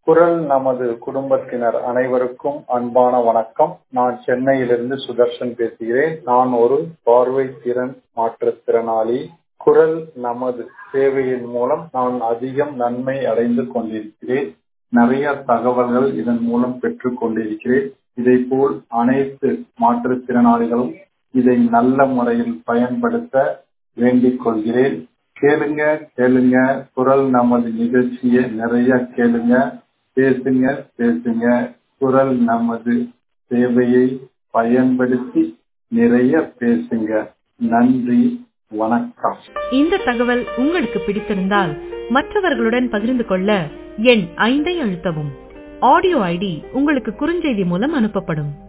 குரல் நமது குடும்பத்தினர் அனைவருக்கும் அன்பான வணக்கம் நான் சென்னையிலிருந்து சுதர்ஷன் பேசுகிறேன் நான் ஒரு பார்வை திறன் மாற்றுத்திறனாளி குரல் நமது சேவையின் மூலம் நான் அதிகம் நன்மை அடைந்து கொண்டிருக்கிறேன் நிறைய தகவல்கள் இதன் மூலம் பெற்றுக் கொண்டிருக்கிறேன் இதை போல் அனைத்து மாற்றுத்திறனாளிகளும் இதை நல்ல முறையில் பயன்படுத்த வேண்டிக் கொள்கிறேன் கேளுங்க கேளுங்க குரல் நமது நிகழ்ச்சியை நிறைய கேளுங்க பேசுங்க பேசுங்க குரல் நமது சேவையை பயன்படுத்தி நிறைய பேசுங்க நன்றி வணக்கம் இந்த தகவல் உங்களுக்கு பிடித்திருந்தால் மற்றவர்களுடன் பகிர்ந்து கொள்ள எண் ஐந்தை அழுத்தவும் ஆடியோ ஐடி உங்களுக்கு குறுஞ்செய்தி மூலம் அனுப்பப்படும்